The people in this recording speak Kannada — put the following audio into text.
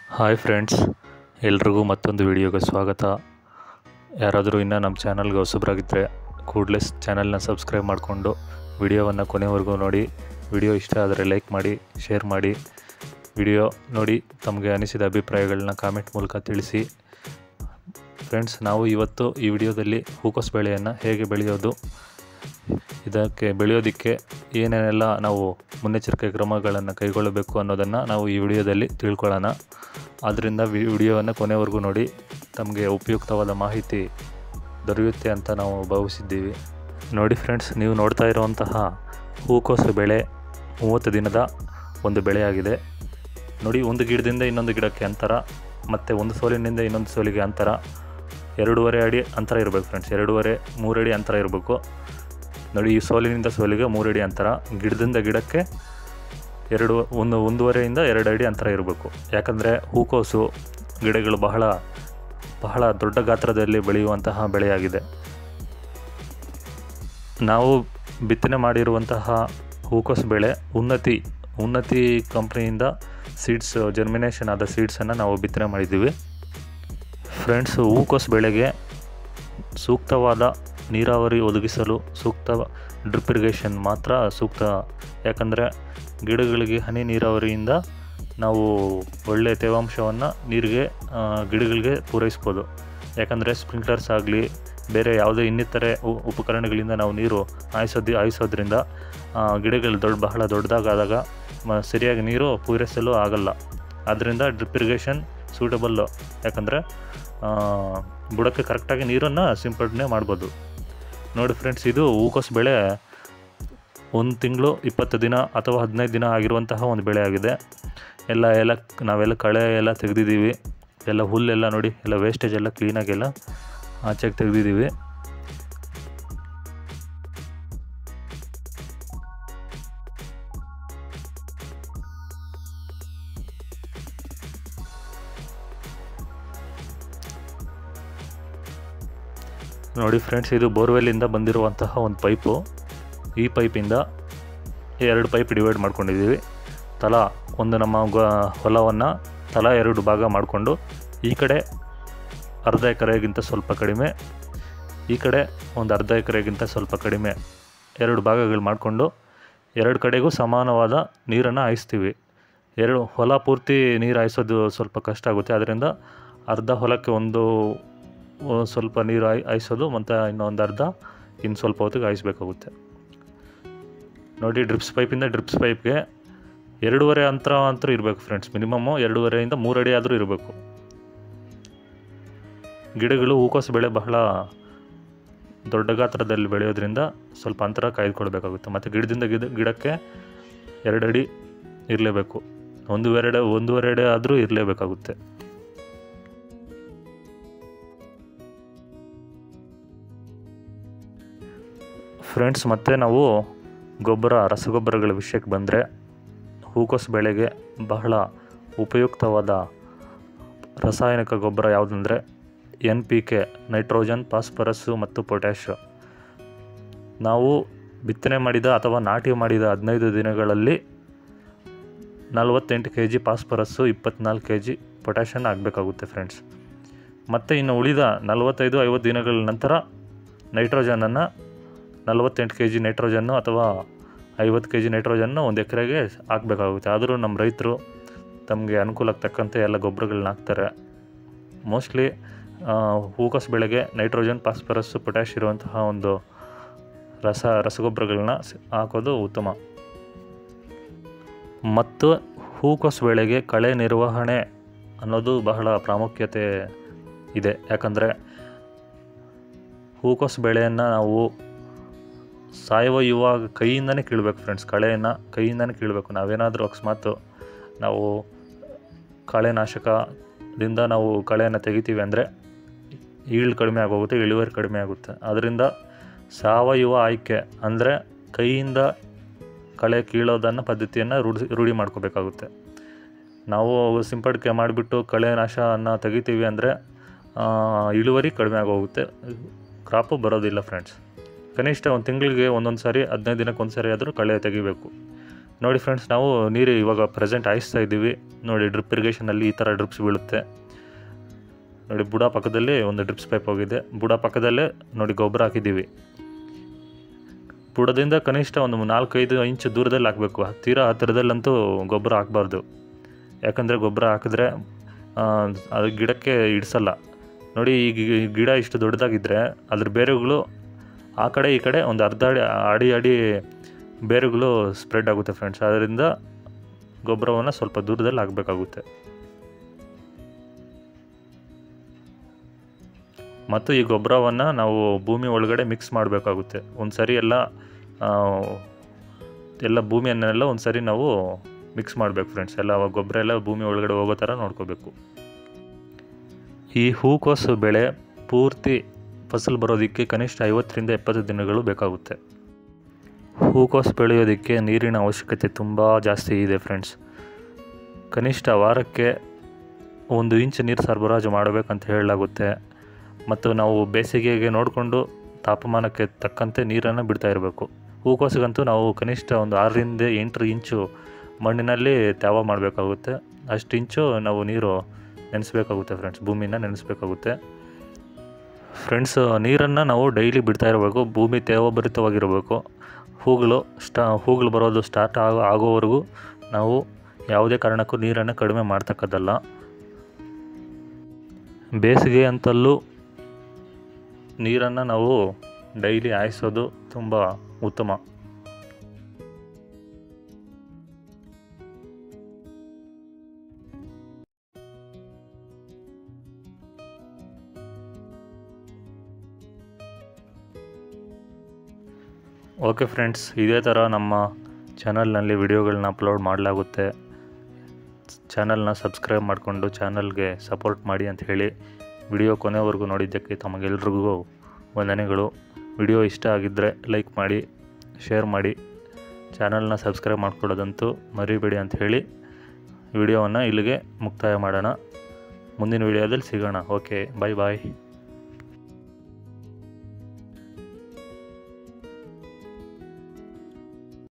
ಹಾಯ್ ಫ್ರೆಂಡ್ಸ್ ಎಲ್ರಿಗೂ ಮತ್ತೊಂದು ವಿಡಿಯೋಗೆ ಸ್ವಾಗತ ಯಾರಾದರೂ ಇನ್ನೂ ನಮ್ಮ ಚಾನಲ್ಗೆ ಹೊಸಬರಾಗಿದ್ದರೆ ಕೂಡಲೇ ಚಾನಲ್ನ ಸಬ್ಸ್ಕ್ರೈಬ್ ಮಾಡಿಕೊಂಡು ವಿಡಿಯೋವನ್ನು ಕೊನೆವರೆಗೂ ನೋಡಿ ವಿಡಿಯೋ ಇಷ್ಟ ಆದರೆ ಲೈಕ್ ಮಾಡಿ ಶೇರ್ ಮಾಡಿ ವಿಡಿಯೋ ನೋಡಿ ತಮಗೆ ಅನಿಸಿದ ಅಭಿಪ್ರಾಯಗಳನ್ನ ಕಾಮೆಂಟ್ ಮೂಲಕ ತಿಳಿಸಿ ಫ್ರೆಂಡ್ಸ್ ನಾವು ಇವತ್ತು ಈ ವಿಡಿಯೋದಲ್ಲಿ ಹೂಕೋಸ್ ಬೆಳೆಯನ್ನು ಹೇಗೆ ಬೆಳೆಯೋದು ಇದಕ್ಕೆ ಬೆಳೆಯೋದಕ್ಕೆ ಏನೇನೆಲ್ಲ ನಾವು ಮುನ್ನೆಚ್ಚರಿಕೆ ಕ್ರಮಗಳನ್ನು ಕೈಗೊಳ್ಳಬೇಕು ಅನ್ನೋದನ್ನು ನಾವು ಈ ವಿಡಿಯೋದಲ್ಲಿ ತಿಳ್ಕೊಳ್ಳೋಣ ಆದ್ದರಿಂದ ವಿ ವಿಡಿಯೋವನ್ನು ಕೊನೆವರೆಗೂ ನೋಡಿ ತಮಗೆ ಉಪಯುಕ್ತವಾದ ಮಾಹಿತಿ ದೊರೆಯುತ್ತೆ ಅಂತ ನಾವು ಭಾವಿಸಿದ್ದೀವಿ ನೋಡಿ ಫ್ರೆಂಡ್ಸ್ ನೀವು ನೋಡ್ತಾ ಇರುವಂತಹ ಹೂಕೋಸು ಬೆಳೆ ಮೂವತ್ತು ದಿನದ ಒಂದು ಬೆಳೆಯಾಗಿದೆ ನೋಡಿ ಒಂದು ಗಿಡದಿಂದ ಇನ್ನೊಂದು ಗಿಡಕ್ಕೆ ಅಂತರ ಮತ್ತು ಒಂದು ಸೋಲಿನಿಂದ ಇನ್ನೊಂದು ಸೋಲಿಗೆ ಅಂತರ ಎರಡೂವರೆ ಅಡಿ ಅಂತರ ಇರಬೇಕು ಫ್ರೆಂಡ್ಸ್ ಎರಡೂವರೆ ಮೂರು ಅಡಿ ಅಂತರ ಇರಬೇಕು ನೋಡಿ ಈ ಸೋಲಿನಿಂದ ಸೋಲಿಗೆ ಮೂರು ಅಡಿ ಅಂತರ ಗಿಡದಿಂದ ಗಿಡಕ್ಕೆ ಎರಡು ಒಂದು ಒಂದೂವರೆಯಿಂದ ಎರಡು ಅಡಿ ಅಂತರ ಇರಬೇಕು ಯಾಕಂದರೆ ಹೂಕೋಸು ಗಿಡಗಳು ಬಹಳ ಬಹಳ ದೊಡ್ಡ ಗಾತ್ರದಲ್ಲಿ ಬೆಳೆಯುವಂತಹ ಬೆಳೆಯಾಗಿದೆ ನಾವು ಬಿತ್ತನೆ ಮಾಡಿರುವಂತಹ ಹೂಕೋಸು ಬೆಳೆ ಉನ್ನತಿ ಉನ್ನತಿ ಕಂಪ್ನಿಯಿಂದ ಸೀಡ್ಸ್ ಜರ್ಮಿನೇಷನ್ ಆದ ಸೀಡ್ಸನ್ನು ನಾವು ಬಿತ್ತನೆ ಮಾಡಿದ್ದೀವಿ ಫ್ರೆಂಡ್ಸ್ ಹೂಕೋಸು ಬೆಳೆಗೆ ಸೂಕ್ತವಾದ ನೀರಾವರಿ ಒದಗಿಸಲು ಸೂಕ್ತ ಡ್ರಿಪ್ ಇರಿಗೇಷನ್ ಮಾತ್ರ ಸೂಕ್ತ ಯಾಕಂದರೆ ಗಿಡಗಳಿಗೆ ಹನಿ ನೀರಾವರಿಯಿಂದ ನಾವು ಒಳ್ಳೆಯ ತೇವಾಂಶವನ್ನು ನೀರಿಗೆ ಆ, ಗಿಡಗಳಿಗೆ ಪೂರೈಸ್ಬೋದು ಯಾಕಂದರೆ ಸ್ಪ್ರಿಂಕ್ಲರ್ಸ್ ಆಗಲಿ ಬೇರೆ ಯಾವುದೇ ಇನ್ನಿತರೆ ಉ- ಉಪಕರಣಗಳಿಂದ ನಾವು ನೀರು ಹಾಯಿಸೋದು ಹಾಯಿಸೋದ್ರಿಂದ ಆ, ಗಿಡಗಳು ದೊಡ್ಡ ಬಹಳ ದೊಡ್ಡದಾಗಾದಾಗ ಮ ಸರಿಯಾಗಿ ನೀರು ಪೂರೈಸಲು ಆಗಲ್ಲ ಆದ್ದರಿಂದ ಡ್ರಿಪ್ ಇರಿಗೇಷನ್ ಸೂಟಬಲ್ಲು ಯಾಕಂದರೆ ಬುಡಕ್ಕೆ ಕರೆಕ್ಟಾಗಿ ನೀರನ್ನು ಸಿಂಪಡಣೆ ಮಾಡ್ಬೋದು ನೋಡಿ ಫ್ರೆಂಡ್ಸ್ ಇದು ಹೂಕೋಸು ಬೆಳೆ ಒಂದು ತಿಂಗಳು ಇಪ್ಪತ್ತು ದಿನ ಅಥವಾ ಹದಿನೈದು ದಿನ ಆಗಿರುವಂತಹ ಒಂದು ಬೆಳೆ ಆಗಿದೆ ಎಲ್ಲ ಎಲ್ಲ ನಾವೆಲ್ಲ ಕಳೆ ಎಲ್ಲ ತೆಗೆದಿದ್ದೀವಿ ಎಲ್ಲ ಹುಲ್ಲೆಲ್ಲ ನೋಡಿ ಎಲ್ಲ ವೇಸ್ಟೇಜ್ ಎಲ್ಲ ಕ್ಲೀನಾಗೆಲ್ಲ ಆಚೆಗೆ ತೆಗೆದಿದ್ದೀವಿ ನೋಡಿ ಫ್ರೆಂಡ್ಸ್ ಇದು ಬೋರ್ವೆಲ್ಲಿಂದ ಬಂದಿರುವಂತಹ ಒಂದು ಪೈಪು ಈ ಪೈಪಿಂದ ಎರಡು ಪೈಪ್ ಡಿವೈಡ್ ಮಾಡ್ಕೊಂಡಿದ್ದೀವಿ ತಲಾ ಒಂದು ನಮ್ಮ ಗ ಹೊಲವನ್ನು ತಲಾ ಎರಡು ಭಾಗ ಮಾಡಿಕೊಂಡು ಈ ಕಡೆ ಅರ್ಧ ಎಕರೆಗಿಂತ ಸ್ವಲ್ಪ ಕಡಿಮೆ ಈ ಕಡೆ ಒಂದು ಅರ್ಧ ಎಕರೆಗಿಂತ ಸ್ವಲ್ಪ ಕಡಿಮೆ ಎರಡು ಭಾಗಗಳು ಮಾಡಿಕೊಂಡು ಎರಡು ಕಡೆಗೂ ಸಮಾನವಾದ ನೀರನ್ನು ಹಾಯಿಸ್ತೀವಿ ಎರಡು ಹೊಲ ಪೂರ್ತಿ ನೀರು ಹಾಯಿಸೋದು ಸ್ವಲ್ಪ ಕಷ್ಟ ಆಗುತ್ತೆ ಅದರಿಂದ ಅರ್ಧ ಹೊಲಕ್ಕೆ ಒಂದು ಒ- ಸ್ವಲ್ಪ ನೀರು ಹಾಯ್ ಹಾಯಿಸೋದು ಮತ್ತು ಇನ್ನೊಂದು ಅರ್ಧ ಇನ್ನು ಸ್ವಲ್ಪ ಹೊತ್ತಿಗೆ ಹಾಯಿಸ್ಬೇಕಾಗುತ್ತೆ ನೋಡಿ ಡ್ರಿಪ್ಸ್ ಪೈಪಿಂದ ಡ್ರಿಪ್ಸ್ ಪೈಪ್ಗೆ ಎರಡೂವರೆ ಅಂತರ ಅಂತೂ ಇರಬೇಕು ಫ್ರೆಂಡ್ಸ್ ಮಿನಿಮಮ್ಮು ಎರಡೂವರೆಯಿಂದ ಮೂರು ಅಡಿ ಆದರೂ ಇರಬೇಕು ಗಿಡಗಳು ಹೂಕೋಸು ಬೆಳೆ ಬಹಳ ದೊಡ್ಡ ಗಾತ್ರದಲ್ಲಿ ಬೆಳೆಯೋದ್ರಿಂದ ಸ್ವಲ್ಪ ಅಂತರ ಕಾಯ್ದುಕೊಳ್ಬೇಕಾಗುತ್ತೆ ಮತ್ತು ಗಿಡದಿಂದ ಗಿಡ ಗಿಡಕ್ಕೆ ಎರಡು ಅಡಿ ಇರಲೇಬೇಕು ಒಂದೂವರೆ ಒಂದೂವರೆ ಅಡಿ ಆದರೂ ಇರಲೇಬೇಕಾಗುತ್ತೆ ಫ್ರೆಂಡ್ಸ್ ಮತ್ತೆ ನಾವು ಗೊಬ್ಬರ ರಸಗೊಬ್ಬರಗಳ ವಿಷಯಕ್ಕೆ ಬಂದರೆ ಹೂಕೋಸು ಬೆಳೆಗೆ ಬಹಳ ಉಪಯುಕ್ತವಾದ ರಾಸಾಯನಿಕ ಗೊಬ್ಬರ ಯಾವುದಂದರೆ N P K nitrogen phosphorus ಮತ್ತು ಪೊಟ್ಯಾಶ್ ನಾವು ಬಿತ್ತನೆ ಮಾಡಿದ ಅಥವಾ ನಾಟಿ ಮಾಡಿದ ಹದಿನೈದು ದಿನಗಳಲ್ಲಿ ನಲವತ್ತೆಂಟು ಕೆ ಜಿ ಫಾಸ್ಫರಸ್ಸು ಇಪ್ಪತ್ನಾಲ್ಕು ಕೆ ಜಿ ಪೊಟ್ಯಾಷನ್ನು ಆಗಬೇಕಾಗುತ್ತೆ ಫ್ರೆಂಡ್ಸ್ ಮತ್ತು ಇನ್ನು ಉಳಿದ ನಲವತ್ತೈದು ಐವತ್ತು ದಿನಗಳ ನಂತರ ನೈಟ್ರೋಜನನ್ನು ನಲವತ್ತೆಂಟು ಕೆ ಜಿ ನೈಟ್ರೋಜನ್ನು ಅಥವಾ ಐವತ್ತು ಕೆ ಜಿ ನೈಟ್ರೋಜನ್ನು ಒಂದು ಎಕರೆಗೆ ಹಾಕಬೇಕಾಗುತ್ತೆ ಆದರೂ ನಮ್ಮ ರೈತರು ತಮಗೆ ಅನುಕೂಲಕ್ಕೆ ತಕ್ಕಂತೆ ಎಲ್ಲ ಗೊಬ್ಬರಗಳನ್ನ ಹಾಕ್ತಾರೆ ಮೋಸ್ಟ್ಲಿ ಹೂಕೋಸು ಬೆಳೆಗೆ ನೈಟ್ರೋಜನ್ ಫಾಸ್ಫರಸ್ಸು ಪೊಟ್ಯಾಶ್ ಇರುವಂತಹ ಒಂದು ರಸ ರಸಗೊಬ್ಬರಗಳನ್ನ ಸ್- ಹಾಕೋದು ಉತ್ತಮ ಮತ್ತು ಹೂಕೋಸು ಬೆಳೆಗೆ ಕಳೆ ನಿರ್ವಹಣೆ ಅನ್ನೋದು ಬಹಳ ಪ್ರಾಮುಖ್ಯತೆ ಇದೆ ಯಾಕಂದರೆ ಹೂಕೋಸು ಬೆಳೆಯನ್ನು ನಾವು ಸಾವಯವ ಕೈಯಿಂದನೇ ಕೀಳ್ಬೇಕು ಫ್ರೆಂಡ್ಸ್ ಕಳೆಯನ್ನು ಕೈಯಿಂದನೇ ಕೀಳಬೇಕು ನಾವೇನಾದರೂ ಅಕಸ್ಮಾತ್ ನಾವು ಕಳೆನಾಶಕದಿಂದ ನಾವು ಕಳೆಯನ್ನು ತೆಗಿತೀವಿ ಅಂದರೆ ಈಳ್ ಕಡಿಮೆ ಆಗೋಗುತ್ತೆ ಇಳುವರಿ ಕಡಿಮೆ ಆಗುತ್ತೆ ಅದರಿಂದ ಸಾವಯವ ಆಯ್ಕೆ ಅಂದರೆ ಕೈಯಿಂದ ಕಳೆ ಕೀಳೋದನ್ನು ಪದ್ಧತಿಯನ್ನು ರೂಢಿ ರೂಢಿ ಮಾಡ್ಕೋಬೇಕಾಗುತ್ತೆ ನಾವು ಸಿಂಪಡಿಕೆ ಮಾಡಿಬಿಟ್ಟು ಕಳೆ ನಾಶನ ತೆಗಿತೀವಿ ಅಂದರೆ ಇಳುವರಿ ಕಡಿಮೆ ಆಗೋಗುತ್ತೆ ಕ್ರಾಪು ಬರೋದಿಲ್ಲ ಫ್ರೆಂಡ್ಸ್ ಕನಿಷ್ಠ ಒಂದು ತಿಂಗಳಿಗೆ ಒಂದೊಂದು ಸಾರಿ ಹದಿನೈದು ದಿನಕ್ಕೆ ಒಂದು ಸಾರಿ ಆದರೂ ಕಳೆ ತೆಗಿಬೇಕು ನೋಡಿ ಫ್ರೆಂಡ್ಸ್ ನಾವು ನೀರು ಇವಾಗ ಪ್ರೆಸೆಂಟ್ ಹಾಯಿಸ್ತಾ ಇದ್ದೀವಿ ನೋಡಿ ಡ್ರಿಪ್ ಇರಿಗೇಷನಲ್ಲಿ ಈ ಥರ ಡ್ರಿಪ್ಸ್ ಬೀಳುತ್ತೆ ನೋಡಿ ಬುಡ ಪಕ್ಕದಲ್ಲಿ ಒಂದು ಡ್ರಿಪ್ಸ್ ಪೈಪ್ ಹೋಗಿದೆ ಬುಡ ಪಕ್ಕದಲ್ಲೇ ನೋಡಿ ಗೊಬ್ಬರ ಹಾಕಿದ್ದೀವಿ ಬುಡದಿಂದ ಕನಿಷ್ಠ ಒಂದು ನಾಲ್ಕೈದು ಇಂಚು ದೂರದಲ್ಲಿ ಹಾಕಬೇಕು ತೀರಾ ಹತ್ತಿರದಲ್ಲಂತೂ ಗೊಬ್ಬರ ಹಾಕಬಾರ್ದು ಯಾಕಂದರೆ ಗೊಬ್ಬರ ಹಾಕಿದ್ರೆ ಆ, ಅದು ಗಿಡಕ್ಕೆ ಇಡಿಸಲ್ಲ ನೋಡಿ ಈ ಗಿ- ಗಿಡ ಇಷ್ಟು ದೊಡ್ಡದಾಗಿದ್ದರೆ ಅದ್ರ ಬೇರುಗಳು ಆ ಕಡೆ ಈ ಕಡೆ ಒಂದು ಅರ್ಧ ಅಡಿ ಅಡಿ ಅಡಿ ಬೇರುಗಳು ಸ್ಪ್ರೆಡ್ ಆಗುತ್ತೆ ಫ್ರೆಂಡ್ಸ್ ಅದರಿಂದ ಗೊಬ್ಬರವನ್ನು ಸ್ವಲ್ಪ ದೂರದಲ್ಲಿ ಹಾಕಬೇಕಾಗುತ್ತೆ ಮತ್ತು ಈ ಗೊಬ್ಬರವನ್ನು ನಾವು ಭೂಮಿ ಒಳಗಡೆ ಮಿಕ್ಸ್ ಮಾಡಬೇಕಾಗುತ್ತೆ ಒಂದು ಸರಿ ಎಲ್ಲ ಆ, ಎಲ್ಲ ಭೂಮಿಯನ್ನೆಲ್ಲ ಒಂದು ಸರಿ ನಾವು ಮಿಕ್ಸ್ ಮಾಡಬೇಕು ಫ್ರೆಂಡ್ಸ್ ಎಲ್ಲ ಅವಾಗ ಗೊಬ್ಬರ ಎಲ್ಲ ಭೂಮಿ ಒಳಗಡೆ ಹೋಗೋ ಥರ ನೋಡ್ಕೋಬೇಕು ಈ ಹೂಕೋಸು ಬೆಳೆ ಪೂರ್ತಿ ಫಸಲು ಬರೋದಕ್ಕೆ ಕನಿಷ್ಠ ಐವತ್ತರಿಂದ ಎಪ್ಪತ್ತು ದಿನಗಳು ಬೇಕಾಗುತ್ತೆ ಹೂಕೋಸು ಬೆಳೆಯೋದಕ್ಕೆ ನೀರಿನ ಅವಶ್ಯಕತೆ ತುಂಬ ಜಾಸ್ತಿ ಇದೆ ಫ್ರೆಂಡ್ಸ್ ಕನಿಷ್ಠ ವಾರಕ್ಕೆ ಒಂದು ಇಂಚ್ ನೀರು ಸರಬರಾಜು ಮಾಡಬೇಕಂತ ಹೇಳಲಾಗುತ್ತೆ ಮತ್ತು ನಾವು ಬೇಸಿಗೆಗೆ ನೋಡಿಕೊಂಡು ತಾಪಮಾನಕ್ಕೆ ತಕ್ಕಂತೆ ನೀರನ್ನು ಬಿಡ್ತಾ ಇರಬೇಕು ಹೂಕೋಸಿಗಂತೂ ನಾವು ಕನಿಷ್ಠ ಒಂದು ಆರರಿಂದ ಎಂಟು ಇಂಚು ಮಣ್ಣಿನಲ್ಲಿ ತ್ಯಾವ ಮಾಡಬೇಕಾಗುತ್ತೆ ಅಷ್ಟು ಇಂಚು ನಾವು ನೀರು ನೆನೆಸ್ಬೇಕಾಗುತ್ತೆ ಫ್ರೆಂಡ್ಸ್ ಭೂಮಿನ ನೆನೆಸ್ಬೇಕಾಗುತ್ತೆ ಫ್ರೆಂಡ್ಸ್ ನೀರನ್ನು ನಾವು ಡೈಲಿ ಬಿಡ್ತಾ ಇರಬೇಕು ಭೂಮಿ ತೇವಭರಿತವಾಗಿರಬೇಕು ಹೂಗಳು ಸ್ಟಾ ಹೂಗಳು ಬರೋದು ಸ್ಟಾರ್ಟ್ ಆಗೋ ಆಗೋವರೆಗೂ ನಾವು ಯಾವುದೇ ಕಾರಣಕ್ಕೂ ನೀರನ್ನು ಕಡಿಮೆ ಮಾಡ್ತಕ್ಕದ್ದಲ್ಲ ಬೇಸಿಗೆ ಅಂತಲ್ಲೂ ನೀರನ್ನು ನಾವು ಡೈಲಿ ಹಾಯಿಸೋದು ತುಂಬ ಉತ್ತಮ ಓಕೆ ಫ್ರೆಂಡ್ಸ್ ಇದೇ ಥರ ನಮ್ಮ ಚಾನಲ್ನಲ್ಲಿ ವಿಡಿಯೋಗಳನ್ನ ಅಪ್ಲೋಡ್ ಮಾಡಲಾಗುತ್ತೆ ಚಾನಲ್ನ ಸಬ್ಸ್ಕ್ರೈಬ್ ಮಾಡಿಕೊಂಡು ಚಾನಲ್ಗೆ ಸಪೋರ್ಟ್ ಮಾಡಿ ಅಂತ ಹೇಳಿ ವಿಡಿಯೋ ಕೊನೆವರೆಗೂ ನೋಡಿದ್ದಕ್ಕೆ ತಮಗೆಲ್ರಿಗೂ ವಂದನೆಗಳು ವಿಡಿಯೋ ಇಷ್ಟ ಆಗಿದ್ದರೆ ಲೈಕ್ ಮಾಡಿ ಶೇರ್ ಮಾಡಿ ಚಾನಲ್ನ ಸಬ್ಸ್ಕ್ರೈಬ್ ಮಾಡ್ಕೊಳ್ಳೋದಂತೂ ಮರಿಬೇಡಿ ಅಂತ ಹೇಳಿ ವಿಡಿಯೋವನ್ನು ಇಲ್ಲಿಗೆ ಮುಕ್ತಾಯ ಮಾಡೋಣ ಮುಂದಿನ ವಿಡಿಯೋದಲ್ಲಿ ಸಿಗೋಣ ಓಕೆ ಬಾಯ್ ಬಾಯ್